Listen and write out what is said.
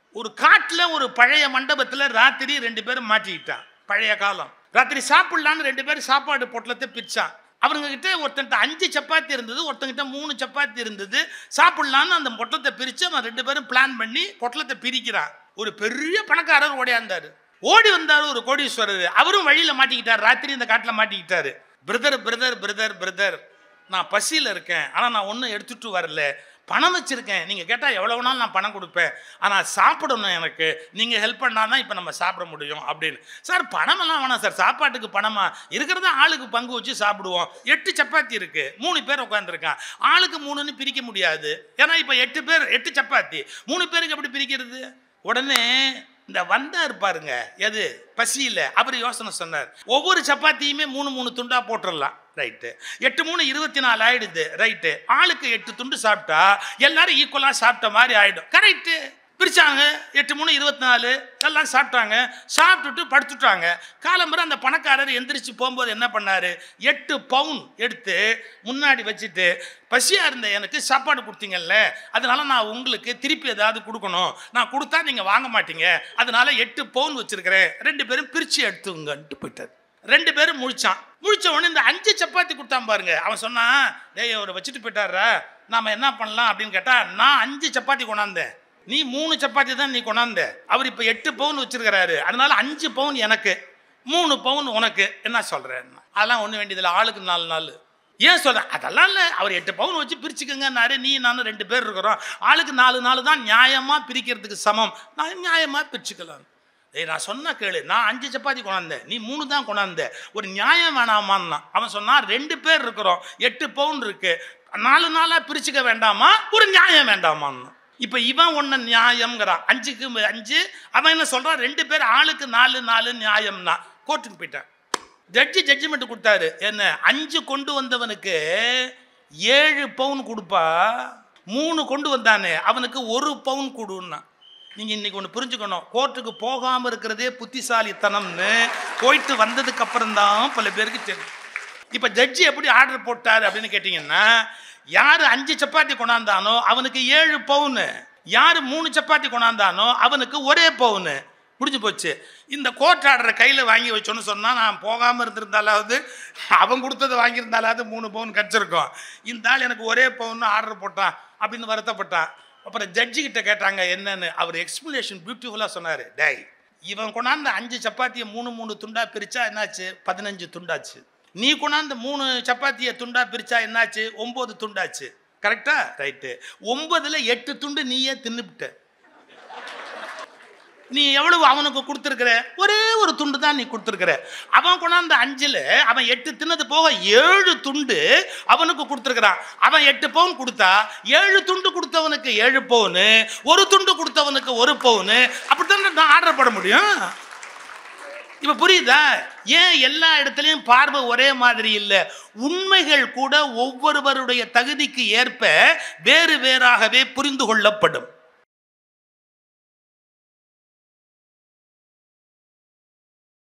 ஒரு காட்டுல ஒரு பழைய மண்டபத்துல ராத்திரி ரெண்டு பேரும் மாட்டிக்கிட்டான் பழைய காலம் ராத்திரி சாப்பிடலான்னு ரெண்டு பேரும் சாப்பாடு பொட்டலத்தை பிரிச்சான் அவனுங்க கிட்ட ஒருத்தன்ட்ட அஞ்சு சப்பாத்தி இருந்தது ஒருத்தங்கிட்ட மூணு சப்பாத்தி இருந்தது சாப்பிடலான்னு அந்த பொட்டலத்தை பிரிச்சு அவன் ரெண்டு பேரும் பிளான் பண்ணி பொட்டலத்தை பிரிக்கிறான் ஒரு பெரிய பணக்காரர் ஓடியாந்தாரு ஓடி வந்தாரு ஒரு கோடீஸ்வரர் அவரும் வழியில மாட்டிக்கிட்டார் ராத்திரி இந்த காட்டுல மாட்டிக்கிட்டாரு பிரதர் பிரதர் பிரதர் பிரதர் நான் பசியில் இருக்கேன் ஆனால் நான் ஒன்றும் எடுத்துட்டு வரல பணம் வச்சிருக்கேன் நீங்கள் கேட்டால் எவ்வளோ வேணாலும் நான் பணம் கொடுப்பேன் ஆனால் சாப்பிடணும் எனக்கு நீங்கள் ஹெல்ப் பண்ணால் தான் இப்போ நம்ம சாப்பிட முடியும் அப்படின்னு சார் பணமெல்லாம் வேணாம் சார் சாப்பாட்டுக்கு பணமா இருக்கிறத ஆளுக்கு பங்கு வச்சு சாப்பிடுவோம் எட்டு சப்பாத்தி இருக்கு மூணு பேர் உட்காந்துருக்கான் ஆளுக்கு மூணுன்னு பிரிக்க முடியாது ஏன்னா இப்போ எட்டு பேர் எட்டு சப்பாத்தி மூணு பேருக்கு எப்படி பிரிக்கிறது உடனே இந்த வந்தார் பாருங்க எது பசியில் அவர் யோசனை சொன்னார் ஒவ்வொரு சப்பாத்தியுமே மூணு மூணு துண்டா போட்டுடலாம் ரைட்டு எட்டு மூணு இருபத்தி நாலு ஆயிடுது ரைட்டு ஆளுக்கு எட்டு துண்டு சாப்பிட்டா எல்லாரும் ஈக்குவலாக சாப்பிட்ட மாதிரி ஆயிடும் கரெக்டு பிரிச்சாங்க எட்டு மூணு இருபத்தி நாலு எல்லாம் சாப்பிட்டாங்க சாப்பிட்டுட்டு படுத்துட்டாங்க காலம்பரம் அந்த பணக்காரர் எந்திரிச்சு போகும்போது என்ன பண்ணாரு எட்டு பவுன் எடுத்து முன்னாடி வச்சுட்டு பசியா இருந்த எனக்கு சாப்பாடு கொடுத்தீங்கல்ல அதனால நான் உங்களுக்கு திருப்பி ஏதாவது கொடுக்கணும் நான் கொடுத்தா நீங்க வாங்க மாட்டீங்க அதனால எட்டு பவுன் வச்சிருக்கிறேன் ரெண்டு பேரும் பிரிச்சு எடுத்துங்கன்ட்டு போயிட்டார் ரெண்டு பேரும் முழிச்சான் முழிச்ச உடனே இந்த அஞ்சு சப்பாத்தி கொடுத்தான் பாருங்க அவன் சொன்னான் டேய் அவரை வச்சுட்டு போயிட்டாரா நாம என்ன பண்ணலாம் அப்படின்னு கேட்டா நான் அஞ்சு சப்பாத்தி கொண்டாந்தேன் நீ மூணு சப்பாத்தி தான் நீ கொண்டாந்த அவர் இப்போ எட்டு பவுன் வச்சிருக்கிறாரு அதனால அஞ்சு பவுன் எனக்கு மூணு பவுன் உனக்கு என்ன சொல்றேன் அதெல்லாம் ஒன்றும் வேண்டியதில்லை ஆளுக்கு நாலு நாள் ஏன் சொல்றேன் அதெல்லாம் இல்லை அவர் எட்டு பவுன் வச்சு பிரிச்சுக்கங்கன்னாரு நீ நானும் ரெண்டு பேர் இருக்கிறோம் ஆளுக்கு நாலு நாள் தான் நியாயமாக பிரிக்கிறதுக்கு சமம் நான் நியாயமாக பிரிச்சுக்கலாம் ஏய் நான் சொன்ன கேளு நான் அஞ்சு சப்பாத்தி கொண்டாந்தேன் நீ மூணு தான் கொண்டாந்த ஒரு நியாயம் வேணாமான்னா அவன் சொன்னான் ரெண்டு பேர் இருக்கிறோம் எட்டு பவுன் இருக்கு நாலு நாளாக பிரிச்சுக்க வேண்டாமா ஒரு நியாயம் வேண்டாமான்னா இப்போ இவன் ஒன்று நியாயம்ங்கிறான் அஞ்சுக்கு அஞ்சு அவன் என்ன சொல்றான் ரெண்டு பேர் ஆளுக்கு நாலு நாலு நியாயம்னா கோர்ட்டுக்கு போயிட்டான் ஜட்ஜி ஜட்ஜ்மெண்ட் கொடுத்தாரு என்ன அஞ்சு கொண்டு வந்தவனுக்கு ஏழு பவுன் கொடுப்பா மூணு கொண்டு வந்தானே அவனுக்கு ஒரு பவுன் கொடுன்னா நீங்கள் இன்னைக்கு ஒன்று புரிஞ்சுக்கணும் கோர்ட்டுக்கு போகாமல் இருக்கிறதே புத்திசாலித்தனம்னு போயிட்டு வந்ததுக்கு அப்புறம் தான் பல பேருக்கு தெரியும் இப்போ ஜட்ஜி எப்படி ஆர்டர் போட்டார் அப்படின்னு கேட்டிங்கன்னா யார் அஞ்சு சப்பாத்தி கொண்டாந்தானோ அவனுக்கு ஏழு பவுனு யார் மூணு சப்பாத்தி கொண்டாந்தானோ அவனுக்கு ஒரே பவுனு முடிஞ்சு போச்சு இந்த கோர்ட் ஆர்டரை கையில் வாங்கி வச்சோன்னு சொன்னால் நான் போகாமல் இருந்திருந்தாலாவது அவன் கொடுத்ததை வாங்கியிருந்தாலாவது மூணு பவுன் கிடச்சிருக்கும் இந்த ஆள் எனக்கு ஒரே பவுன் ஆர்டர் போட்டான் அப்படின்னு வருத்தப்பட்டான் அப்புறம் ஜட்ஜி கிட்ட கேட்டாங்க என்னன்னு அவர் எக்ஸ்பிளனேஷன் பியூட்டிஃபுல்லாக சொன்னார் டேய் இவன் கொண்டாந்த அஞ்சு சப்பாத்தியை மூணு மூணு துண்டா பிரிச்சா என்னாச்சு பதினஞ்சு துண்டாச்சு நீ கொண்டாந்த மூணு சப்பாத்தியை துண்டா பிரிச்சா என்னாச்சு ஒன்பது துண்டாச்சு கரெக்டா ரைட்டு ஒன்பதுல எட்டு துண்டு நீயே தின்னுபிட்ட நீ எவ்வளவு அவனுக்கு கொடுத்துருக்கிற ஒரே ஒரு துண்டு தான் நீ கொடுத்துருக்கிற அவன் கொண்டாந்த அஞ்சுல அவன் எட்டு தின்னது போக ஏழு துண்டு அவனுக்கு கொடுத்துருக்கிறான் அவன் எட்டு பவுன் கொடுத்தா ஏழு துண்டு கொடுத்தவனுக்கு ஏழு பவுனு ஒரு துண்டு கொடுத்தவனுக்கு ஒரு பவுனு அப்படித்தான் நான் ஆர்டர் போட முடியும் இப்ப புரியுதா ஏன் எல்லா இடத்துலையும் பார்வை ஒரே மாதிரி இல்லை உண்மைகள் கூட ஒவ்வொருவருடைய தகுதிக்கு ஏற்ப வேறு வேறாகவே புரிந்து கொள்ளப்படும்